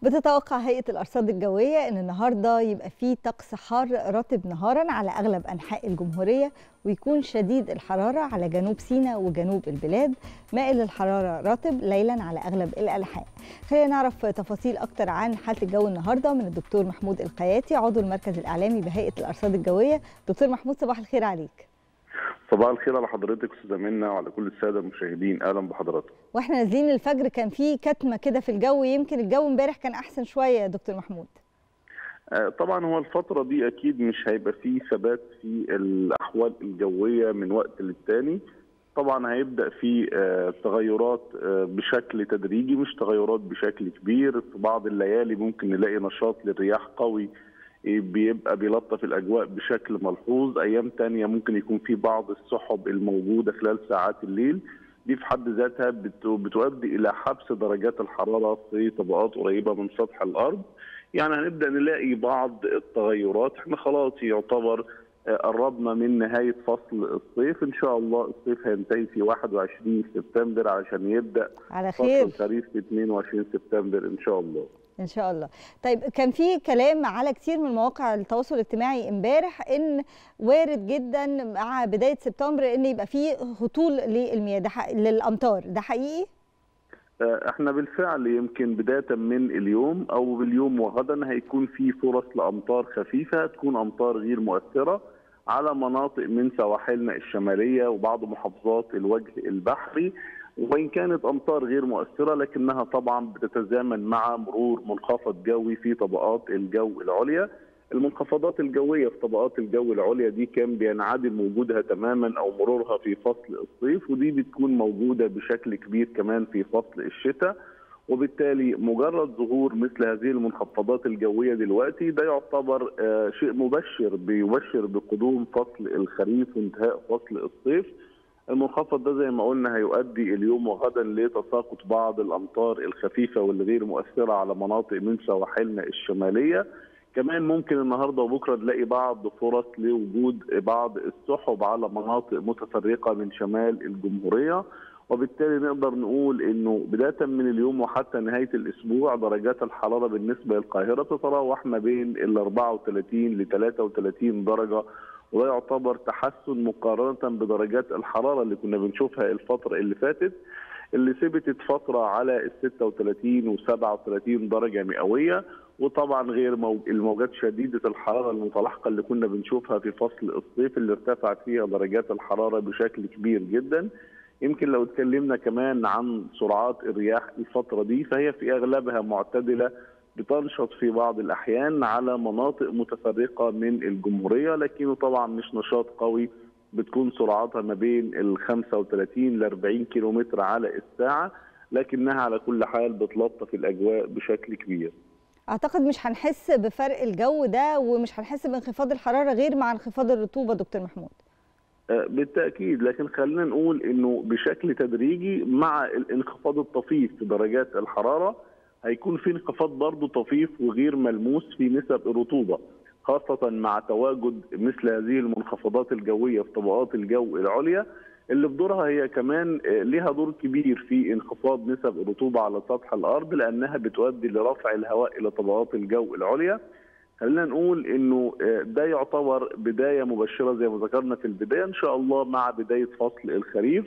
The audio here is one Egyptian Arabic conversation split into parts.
بتتوقع هيئة الأرصاد الجوية أن النهاردة يبقى فيه طقس حار رطب نهارا على أغلب أنحاء الجمهورية ويكون شديد الحرارة على جنوب سيناء وجنوب البلاد مائل الحرارة رطب ليلا على أغلب الأنحاء خلينا نعرف تفاصيل أكتر عن حالة الجو النهاردة من الدكتور محمود القياتي عضو المركز الإعلامي بهيئة الأرصاد الجوية دكتور محمود صباح الخير عليك صباح الخير على حضرتك استاذه منى وعلى كل الساده المشاهدين اهلا بحضراتكم واحنا نازلين الفجر كان في كتمه كده في الجو يمكن الجو امبارح كان احسن شويه يا دكتور محمود آه طبعا هو الفتره دي اكيد مش هيبقى فيه ثبات في الاحوال الجويه من وقت للتاني طبعا هيبدا في آه تغيرات آه بشكل تدريجي مش تغيرات بشكل كبير في بعض الليالي ممكن نلاقي نشاط للرياح قوي بيبقى بيلطف الاجواء بشكل ملحوظ ايام تانية ممكن يكون في بعض السحب الموجوده خلال ساعات الليل دي في حد ذاتها بتؤدي الى حبس درجات الحراره في طبقات قريبه من سطح الارض يعني هنبدا نلاقي بعض التغيرات احنا خلاص يعتبر قربنا من نهايه فصل الصيف ان شاء الله الصيف هينتهي في 21 سبتمبر عشان يبدا على خير فصل الخريف في 22 سبتمبر ان شاء الله ان شاء الله طيب كان في كلام على كتير من مواقع التواصل الاجتماعي امبارح ان وارد جدا مع بدايه سبتمبر ان يبقى في هطول للمياه ده للامطار ده حقيقي احنا بالفعل يمكن بدايه من اليوم او باليوم وغدا هيكون في فرص لامطار خفيفه تكون امطار غير مؤثره على مناطق من سواحلنا الشماليه وبعض محافظات الوجه البحري وان كانت امطار غير مؤثره لكنها طبعا بتتزامن مع مرور منخفض جوي في طبقات الجو العليا. المنخفضات الجويه في طبقات الجو العليا دي كان بينعدم وجودها تماما او مرورها في فصل الصيف ودي بتكون موجوده بشكل كبير كمان في فصل الشتاء وبالتالي مجرد ظهور مثل هذه المنخفضات الجويه دلوقتي ده يعتبر شيء مبشر بيبشر بقدوم فصل الخريف وانتهاء فصل الصيف. المنخفض ده زي ما قلنا هيؤدي اليوم وغدا لتساقط بعض الامطار الخفيفه والغير مؤثره على مناطق من سواحلنا الشماليه كمان ممكن النهارده وبكره نلاقي بعض فرص لوجود بعض السحب على مناطق متفرقه من شمال الجمهوريه وبالتالي نقدر نقول انه بدايه من اليوم وحتى نهايه الاسبوع درجات الحراره بالنسبه للقاهره تتراوح ما بين ال 34 ل 33 درجه وده يعتبر تحسن مقارنه بدرجات الحراره اللي كنا بنشوفها الفتره اللي فاتت اللي ثبتت فتره على ال 36 و 37 درجه مئويه وطبعا غير الموجات شديده الحراره المتلاحقه اللي كنا بنشوفها في فصل الصيف اللي ارتفعت فيها درجات الحراره بشكل كبير جدا يمكن لو اتكلمنا كمان عن سرعات الرياح الفتره دي فهي في اغلبها معتدله بتنشط في بعض الاحيان على مناطق متفرقه من الجمهوريه لكنه طبعا مش نشاط قوي بتكون سرعتها ما بين ال 35 ل 40 كيلومتر على الساعه لكنها على كل حال بتلطف الاجواء بشكل كبير. اعتقد مش هنحس بفرق الجو ده ومش هنحس بانخفاض الحراره غير مع انخفاض الرطوبه دكتور محمود. بالتاكيد لكن خلينا نقول انه بشكل تدريجي مع الانخفاض الطفيف في درجات الحراره هيكون في انخفاض برضه طفيف وغير ملموس في نسب الرطوبه خاصه مع تواجد مثل هذه المنخفضات الجويه في طبقات الجو العليا اللي بدورها هي كمان لها دور كبير في انخفاض نسب الرطوبه على سطح الارض لانها بتؤدي لرفع الهواء الى طبقات الجو العليا خلينا نقول انه ده يعتبر بدايه مبشره زي ما ذكرنا في البدايه ان شاء الله مع بدايه فصل الخريف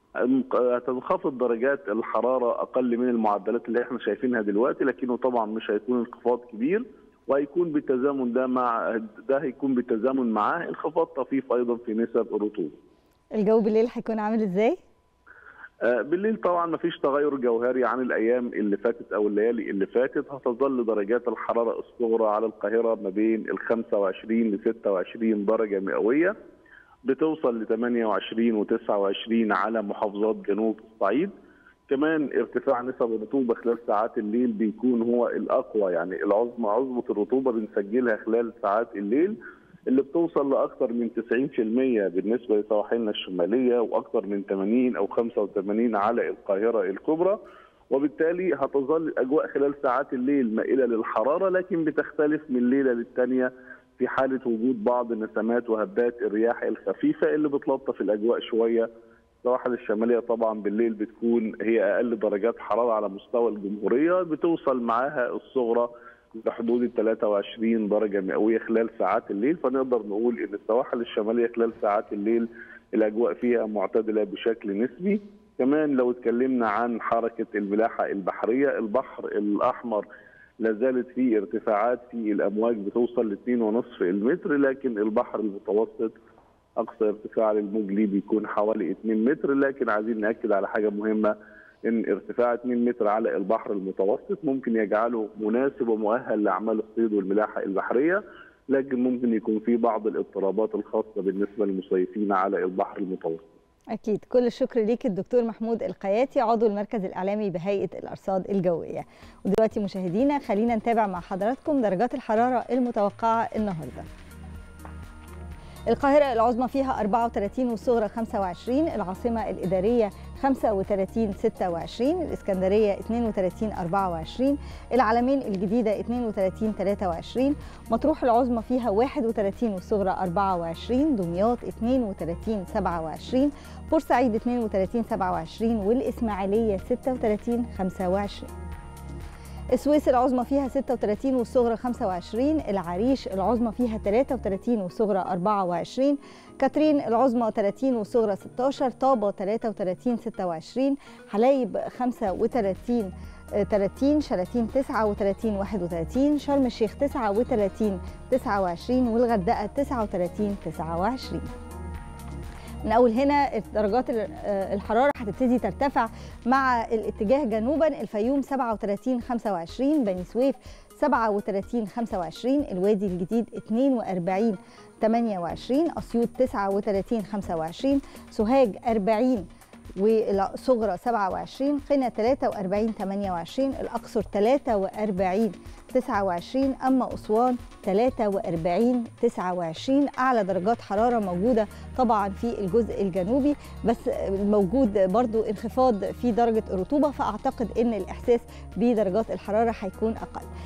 هتنخفض درجات الحراره اقل من المعدلات اللي احنا شايفينها دلوقتي لكنه طبعا مش هيكون انخفاض كبير وهيكون بالتزامن ده مع ده هيكون بالتزامن معاه انخفاض طفيف ايضا في نسب الرطوبه. الجو بالليل هيكون عامل ازاي؟ آه بالليل طبعا ما فيش تغير جوهري عن الايام اللي فاتت او الليالي اللي فاتت هتظل درجات الحراره الصغرى على القاهره ما بين ال 25 ل 26 درجه مئويه بتوصل ل 28 و29 على محافظات جنوب الصعيد كمان ارتفاع نسب الرطوبه خلال ساعات الليل بيكون هو الاقوى يعني العظمى عظمه الرطوبه بنسجلها خلال ساعات الليل اللي بتوصل لاكثر من 90% بالنسبه لسواحلنا الشماليه واكثر من 80 او 85 على القاهره الكبرى وبالتالي هتظل الاجواء خلال ساعات الليل مائله للحراره لكن بتختلف من ليله للثانيه في حاله وجود بعض نسمات وهبات الرياح الخفيفه اللي بتلطف الاجواء شويه السواحل الشماليه طبعا بالليل بتكون هي اقل درجات حراره على مستوى الجمهوريه بتوصل معاها الصغرى لحدود ال 23 درجه مئويه خلال ساعات الليل فنقدر نقول ان السواحل الشماليه خلال ساعات الليل الاجواء فيها معتدله بشكل نسبي كمان لو اتكلمنا عن حركه الملاحه البحريه البحر الاحمر لا زالت في ارتفاعات في الامواج بتوصل ل 2.5 المتر لكن البحر المتوسط اقصى ارتفاع للموج ليه بيكون حوالي 2 متر لكن عايزين ناكد على حاجه مهمه ان ارتفاع 2 متر على البحر المتوسط ممكن يجعله مناسب ومؤهل لاعمال الصيد والملاحه البحريه لكن ممكن يكون في بعض الاضطرابات الخاصه بالنسبه للمصيفين على البحر المتوسط. أكيد كل الشكر ليك الدكتور محمود القياتي عضو المركز الإعلامي بهيئة الأرصاد الجوية ودلوقتي مشاهدينا خلينا نتابع مع حضراتكم درجات الحرارة المتوقعة النهارده القاهرة العظمى فيها 34 والصغرى 25 العاصمة الإدارية 35 26 الإسكندرية 32 24 العلمين الجديدة 32 23 مطروح العظمى فيها 31 والصغرى 24 دمياط 32 27 بورسعيد 32 27 والإسماعيلية 36 25 السويس العظمى فيها 36 والصغرى 25 العريش العظمى فيها 33 والصغرى 24 كاترين العظمى 30 والصغرى 16 طابة 33 26 حلايب 35 30 شلاتين 39 31 شرم الشيخ 39 29 والغردقة 39 29 من اول هنا درجات الحراره هتبتدي ترتفع مع الاتجاه جنوبا الفيوم 37 25 بني سويف 37 25 الوادي الجديد 42 28 اسيوط 39 25 سوهاج 40 والصغرى 27 قنا 43 28 الاقصر 43 29 اما اسوان 43 29 اعلى درجات حراره موجوده طبعا في الجزء الجنوبي بس موجود برضو انخفاض في درجه الرطوبه فاعتقد ان الاحساس بدرجات الحراره هيكون اقل